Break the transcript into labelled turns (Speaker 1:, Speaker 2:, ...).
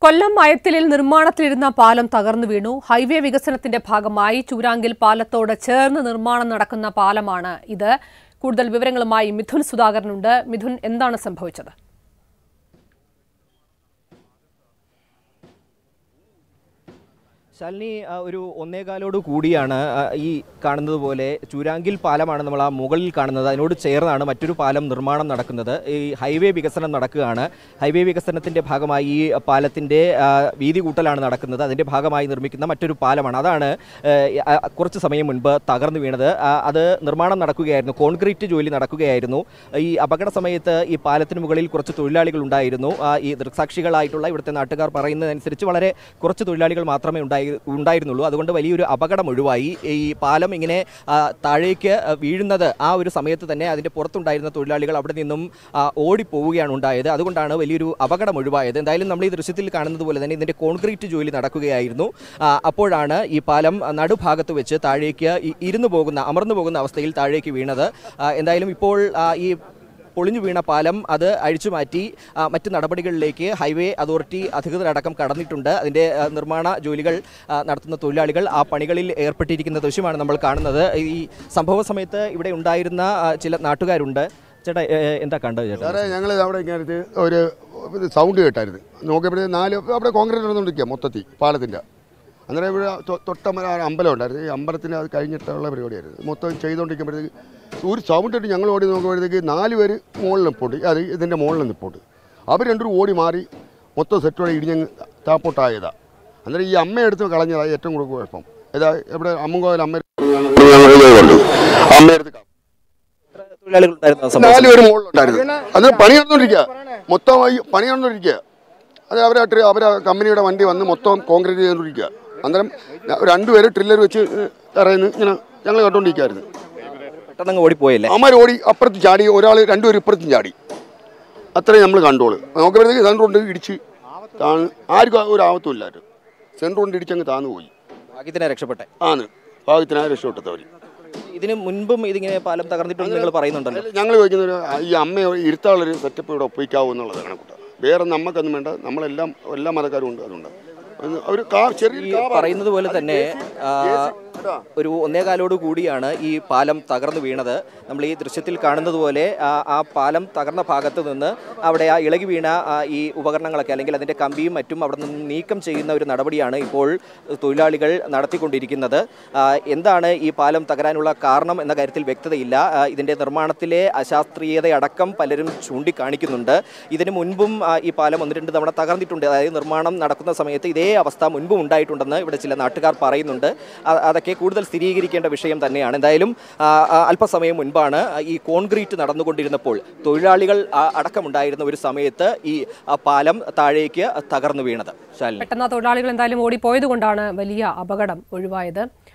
Speaker 1: കൊല്ലം അയത്തിലിൽ നിർമ്മാണത്തിലിരുന്ന പാലം തകർന്നു വീണു ഹൈവേ വികസനത്തിന്റെ ഭാഗമായി ചൂരാങ്കിൽ പാലത്തോട് ചേർന്ന് നിർമ്മാണം നടക്കുന്ന പാലമാണ് ഇത് കൂടുതൽ വിവരങ്ങളുമായി മിഥുൻ സുധാകരനുണ്ട് മിഥുൻ എന്താണ് സംഭവിച്ചത്
Speaker 2: ശാലിനി ആ, ഒരു ഒന്നേകാലോട് കൂടിയാണ് ആ, ഈ കാണുന്നത് പോലെ ചൂരാങ്കിൽ പാലമാണ് നമ്മൾ ആ മുകളിൽ കാണുന്നത് അതിനോട് ചേർന്നാണ് മറ്റൊരു പാലം നിർമ്മാണം നടക്കുന്നത് ഈ ഹൈവേ വികസനം നടക്കുകയാണ് ഹൈവേ വികസനത്തിന്റെ ഭാഗമായി ഈ പാലത്തിന്റെ ആ, വീതി കൂട്ടലാണ് നടക്കുന്നത് അതിന്റെ ഭാഗമായി നിർമ്മിക്കുന്ന മറ്റൊരു പാലമാണ് അതാണ് ഏ, ആ, കുറച്ച് സമയം മുൻപ് തകർന്നു വീണത് ആ, അത് നിർമ്മാണം നടക്കുകയായിരുന്നു കോൺക്രീറ്റ് ജോലി നടക്കുകയായിരുന്നു ഈ അപകട സമയത്ത് ഈ പാലത്തിന് മുകളിൽ കുറച്ച് തൊഴിലാളികൾ ഉണ്ടായിരുന്നു ആ, ഈ ദൃക്സാക്ഷികളായിട്ടുള്ള ഇവിടുത്തെ നാട്ടുകാർ പറയുന്നതനുസരിച്ച് വളരെ കുറച്ച് തൊഴിലാളികൾ മാത്രമേ ഉണ്ടായി ഉണ്ടായിരുന്നുള്ളൂ അതുകൊണ്ട് വലിയൊരു അപകടം ഒഴിവായി ഈ പാലം ഇങ്ങനെ ആ, താഴേക്ക് വീഴുന്നത് ആ ഒരു സമയത്ത് തന്നെ അതിൻ്റെ പുറത്തുണ്ടായിരുന്ന തൊഴിലാളികൾ അവിടെ നിന്നും ആ, ഓടിപ്പോവുകയാണ് ഉണ്ടായത് അതുകൊണ്ടാണ് വലിയൊരു അപകടം ഒഴിവായത് എന്തായാലും നമ്മൾ ഈ ദൃശ്യത്തിൽ കാണുന്നത് പോലെ തന്നെ ഇതിൻ്റെ കോൺക്രീറ്റ് ജോലി നടക്കുകയായിരുന്നു ആ, അപ്പോഴാണ് ഈ പാലം നടുഭാഗത്ത് വെച്ച് താഴേക്ക് ഇ- ഇരുന്നു പോകുന്ന അമർന്നു പോകുന്ന അവസ്ഥയിൽ താഴേക്ക് വീണത് ആ, എന്തായാലും ഇപ്പോൾ ആ, ഈ പൊളിഞ്ഞു വീണ പാലം അത് അഴിച്ചു മാറ്റി ആ, മറ്റ് നടപടികളിലേക്ക് ഹൈവേ അതോറിറ്റി അധികൃതരടക്കം കടന്നിട്ടുണ്ട് അതിൻ്റെ ആ, നിർമ്മാണ ജോലികൾ ആ, നടത്തുന്ന തൊഴിലാളികൾ ആ പണികളിൽ ഏർപ്പെട്ടിരിക്കുന്ന ദൃശ്യമാണ് നമ്മൾ കാണുന്നത് ഈ സംഭവ സമയത്ത് ഇവിടെ ഉണ്ടായിരുന്ന ആ, ചില നാട്ടുകാരുണ്ട് ചേട്ടാ ഏ, ഏ, എന്താ കണ്ടത് ചേട്ടാ
Speaker 3: സാറേ ഞങ്ങൾ അവിടെ ഇങ്ങനെ ഒരു ഒരു സൗണ്ട് കേട്ടായിരുന്നു നോക്കിയപ്പോഴേ നാല് അവിടെ കോൺക്രീറ്റ് നടന്നുകൊണ്ടിരിക്കുക മൊത്തത്തിൽ പാലത്തിൻ്റെ അന്നേരം ഇവിടെ തൊ- തൊട്ടമ്പല ഒരു അമ്പലം ഉണ്ടായിരുന്നു ഈ അമ്പലത്തിന് അത് കഴിഞ്ഞിട്ടുള്ള പരിപാടിയായിരുന്നു മൊത്തം ചെയ്തുകൊണ്ടിരിക്കുമ്പോഴത്തേക്ക് ഒരു സൗണ്ട് ഇട്ട് ഞങ്ങൾ ഓടി നോക്കുമ്പോഴത്തേക്ക് നാല് പേര് മുകളിൽ നിൽപ്പുണ്ട് അത് ഇതിൻ്റെ മുകളിൽ നിൽപ്പുണ്ട് അവർ രണ്ടും ഓടി മാറി മൊത്തം സെറ്റോടെ ഇടിഞ്ഞങ്ങ് താപ്പോട്ടായതാണ് അന്നേരം ഈ അമ്മയെടുത്ത് കളഞ്ഞതാണ് ഏറ്റവും കൂടുതൽ കുഴപ്പം ഏതാ ഇവിടെ അമ്മങ്കോയിൽ അമ്മ അമ്മയെടുത്ത് കളഞ്ഞു.
Speaker 2: തൊഴിലാളികൾ ഉണ്ടായിരുന്ന സംഭവം
Speaker 3: നാല് പേര് മുകളിലുണ്ടായിരുന്നു അത് പണി നടന്നുകൊണ്ടിരിക്കുക മൊത്തം ഈ പണി നടന്നുകൊണ്ടിരിക്കുക അത് അവരെ അവരെ കമ്പനിയുടെ വണ്ടി വന്ന് മൊത്തം കോൺക്രീറ്റ് ചെയ്തുകൊണ്ടിരിക്കുക അന്നേരം രണ്ടുപേര് ട്രില്ലർ വെച്ച് ഇറയുന്നു ഇങ്ങനെ ഞങ്ങൾ കണ്ടുകൊണ്ടിരിക്കുകയായിരുന്നു
Speaker 2: പെട്ടെന്ന് ഓടിപ്പോയല്ലേ
Speaker 3: അമ്മ ഓടി അപ്പുറത്ത് ചാടി ഒരാൾ രണ്ടുപേരും ഇപ്പുറത്തും ചാടി അത്രയും നമ്മൾ കണ്ടോളൂ നോക്കുമ്പോഴത്തേക്ക് സെൻറ്റർ കൊണ്ട് ഇടിച്ച് താന്ന് ആർക്കും ഒരു ആപത്തും ഇല്ലായിരുന്നു സെൻറ്റർ കൊണ്ട് ഇടിച്ചങ്ങ് താന്നു പോയി
Speaker 2: ഭാഗ്യത്തിനെ രക്ഷപ്പെട്ടെ
Speaker 3: ആണ് ഭാഗത്തിനായ രക്ഷപ്പെട്ടവർ
Speaker 2: ഇതിന് മുൻപും ഇതിങ്ങനെ പാലം തകർന്നിട്ടുണ്ടെന്ന് നിങ്ങൾ പറയുന്നുണ്ടല്ലോ
Speaker 3: ഞങ്ങൾ ചോദിക്കുന്നത് ഈ അമ്മയെ ഇരുത്താനുള്ളൊരു സെറ്റപ്പ് ഇവിടെ ഒപ്പിക്കാവൂ എന്നുള്ളതാണ് കൂട്ട വേറെ നമുക്കൊന്നും വേണ്ട നമ്മളെല്ലാം എല്ലാ മതക്കാരും ഉണ്ട് അതുണ്ട് അത് ഒരു കാ
Speaker 2: ഈ
Speaker 3: ചെറിയ
Speaker 2: പറയുന്നത് പോലെ തന്നെ ആ, ഒരു ഒന്നേകാലോട് കൂടിയാണ് ഈ പാലം തകർന്നു വീണത് നമ്മൾ ഈ ദൃശ്യത്തിൽ കാണുന്നത് പോലെ ആ, ആ പാലം തകർന്ന ഭാഗത്ത് നിന്ന് അവിടെ ആ ഇളകി വീണ ആ, ഈ ഉപകരണങ്ങളൊക്കെ അല്ലെങ്കിൽ അതിൻ്റെ കമ്പിയും മറ്റും അവിടെ നിന്ന് നീക്കം ചെയ്യുന്ന ഒരു നടപടിയാണ് ഇപ്പോൾ തൊഴിലാളികൾ നടത്തിക്കൊണ്ടിരിക്കുന്നത് ആ, എന്താണ് ഈ പാലം തകരാനുള്ള കാരണം എന്ന കാര്യത്തിൽ വ്യക്തതയില്ല ആ, ഇതിൻ്റെ നിർമ്മാണത്തിലെ അശാസ്ത്രീയതയടക്കം പലരും ചൂണ്ടിക്കാണിക്കുന്നുണ്ട് ഇതിനു മുൻപും ആ, ഈ പാലം ഒന്ന് രണ്ട് തവണ തകർന്നിട്ടുണ്ട് അതായത് നിർമ്മാണം നടക്കുന്ന സമയത്ത് ഇതേ അവസ്ഥ മുൻപും ഉണ്ടായിട്ടുണ്ടെന്ന് ഇവിടെ ചില നാട്ടുകാർ പറയുന്നുണ്ട് അ- അതൊക്കെ കൂടുതൽ സ്ഥിരീകരിക്കേണ്ട വിഷയം തന്നെയാണ് എന്തായാലും ആ, ആ, അല്പസമയം മുൻപാണ് ഈ കോൺക്രീറ്റ് നടന്നുകൊണ്ടിരുന്നപ്പോൾ തൊഴിലാളികൾ ആ, അടക്കമുണ്ടായിരുന്ന ഒരു സമയത്ത് ഈ ആ, പാലം താഴേക്ക് തകർന്നു വീണത് ശാലിനി
Speaker 1: പെട്ടെന്ന് ആ തൊഴിലാളികൾ എന്തായാലും ഓടിപ്പോയത് കൊണ്ടാണ് വലിയ അപകടം ഒഴിവായത്